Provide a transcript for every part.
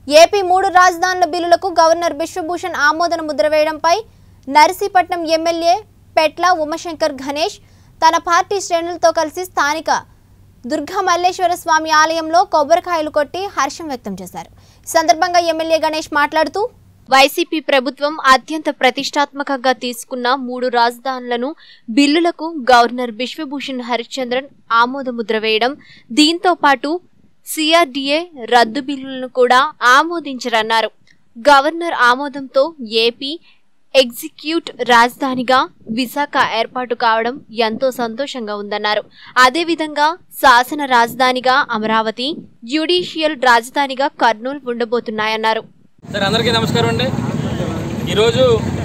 AP మూడు రాజధానుల బిల్లులకు గవర్నర్ బిశ్వభూషణ్ ఆమోదన ముద్ర వేయడంపై నర్సీపట్నం ఎమ్మెల్యే పెట్ల ఉమాశంకర్ గణేష్ తన పార్టీ శ్రేణులతో కలిసి స్థానిక దుర్గా మల్లేశ్వర స్వామి ఆలయంలో కొబ్బరికాయలు కొట్టి హర్షం వ్యక్తం చేశారు ఈ సందర్భంగా ఎమ్మెల్యే గణేష్ మాట్లాడుతూ వైసీపీ ప్రభుత్వం అత్యంత ప్రతిష్టాత్మకంగా తీసుకున్న మూడు రాజధానులను బిల్లులకు గవర్నర్ బిశ్వభూషణ్ హరిశ్చంద్రన్ ఆమోదముద్ర వేయడం దీంతో పాటు సిఆర్డీఏ రద్దు బిల్లులను కూడా ఆమోదించరన్నారు గవర్నర్ ఆమోదంతో ఏపీ ఎగ్జిక్యూట్ రాజధానిగా విశాఖ ఏర్పాటు కావడం ఎంతో సంతోషంగా ఉందన్నారు అదేవిధంగా శాసన రాజధానిగా అమరావతి జ్యుడిషియల్ రాజధానిగా కర్నూలు ఉండబోతున్నాయన్నారు సార్ అందరికీ నమస్కారం అండి ఈరోజు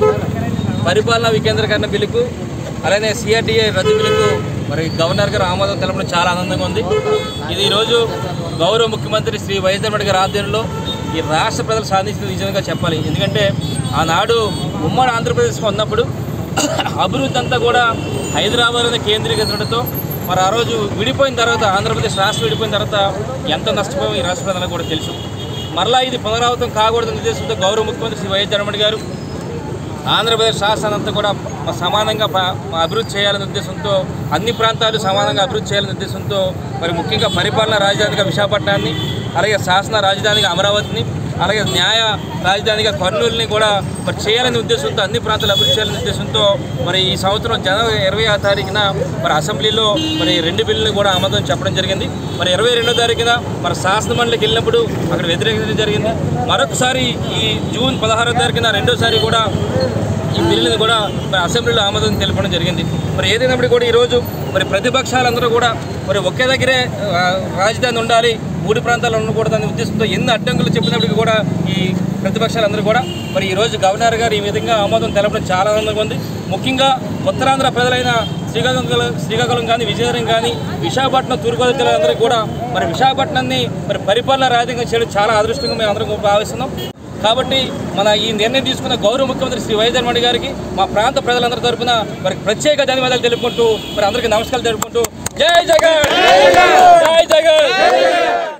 పరిపాలనా వికేంద్రీకరణ బిల్లుకు అలానే సిఆర్డీఏ రద్దు బిల్లుకు మరి గవర్నర్ గారు ఆమోదం తెలపడం చాలా ఆనందంగా ఉంది ఇది ఈరోజు గౌరవ ముఖ్యమంత్రి శ్రీ వైఎస్ జగన్మోహన్ గారి ఆధ్వర్యంలో ఈ రాష్ట్ర ప్రజలు సాధించిన విజయంగా చెప్పాలి ఎందుకంటే ఆనాడు ఉమ్మడి ఆంధ్రప్రదేశ్లో ఉన్నప్పుడు అభివృద్ధి అంతా కూడా హైదరాబాద్లోనే కేంద్రీకరించడంతో మరి ఆ రోజు విడిపోయిన తర్వాత ఆంధ్రప్రదేశ్ రాష్ట్రం విడిపోయిన తర్వాత ఎంత నష్టపోయాం ఈ రాష్ట్ర ప్రజలకు కూడా తెలుసు మరలా ఇది పునరావృతం కాకూడదనే ఉద్దేశంతో గౌరవ ముఖ్యమంత్రి శ్రీ వైఎస్ జగన్మోహన్ గారు ఆంధ్రప్రదేశ్ రాష్ట్రాన్నంతా కూడా మ- సమానంగా ప- మ- అభివృద్ధి చేయాలనే ఉద్దేశంతో అన్ని ప్రాంతాలు సమానంగా అభివృద్ధి చేయాలనే ఉద్దేశంతో మరి ముఖ్యంగా పరిపాలనా రాజధానిగా విశాఖపట్నాన్ని అలాగే శాసన రాజధానిగా అమరావతిని అలాగే న్యాయ రాజధానిగా కర్నూలుని కూడా మరి చేయాలనే ఉద్దేశంతో అన్ని ప్రాంతాలు అభివృద్ధి చేయాలనే ఉద్దేశంతో మరి ఈ సంవత్సరం జనవరి ఇరవై ఆరు తారీఖున మరి అసెంబ్లీలో మరి రెండు బిల్లులు కూడా ఆమోదం చెప్పడం జరిగింది మరి ఇరవై రెండో తారీఖున మరి శాసన మండలికి వెళ్ళినప్పుడు అక్కడ వ్యతిరేకించడం జరిగింది మరొకసారి ఈ జూన్ పదహారో తారీఖున రెండోసారి కూడా ఈ బిల్లుని కూడా మరి అసెంబ్లీలో ఆమోదం తెలపడం జరిగింది మరి ఏదైనప్పుడు కూడా ఈరోజు మరి ప్రతిపక్షాలందరూ కూడా మరి ఒకే దగ్గరే ఆ, రాజధాని ఉండాలి మూడు ప్రాంతాలు ఉండకూడదనే ఉద్దేశంతో ఎన్ని అడ్డంకులు చెప్పినప్పటికీ కూడా ఈ ప్రతిపక్షాలందరూ కూడా మరి ఈరోజు గవర్నర్ గారు ఈ విధంగా ఆమోదం తెలపడం చాలా ఆనందంగా ఉంది ముఖ్యంగా ఉత్తరాంధ్ర ప్రజలైన శ్రీకాకుళం శ్రీకాకుళం కానీ విజయనగరం కానీ విశాఖపట్నం తూర్పుగోదావరి జిల్లాలందరూ కూడా మరి విశాఖపట్నాన్ని మరి పరిపాలన రాజధానిగా చేయడం చాలా అదృష్టంగా మేము అందరం భావిస్తున్నాం కాబట్టి మన ఈ నిర్ణయం తీసుకున్న గౌరవ ముఖ్యమంత్రి శ్రీ వైఎస్ జగన్మోహన్ గారికి మా ప్రాంత ప్రజలందరి తరపున మరి ప్రత్యేక ధన్యవాదాలు తెలుపుకుంటూ మరి అందరికీ నమస్కారాలు తెలుపుకుంటూ జై జగన్ జై జగన్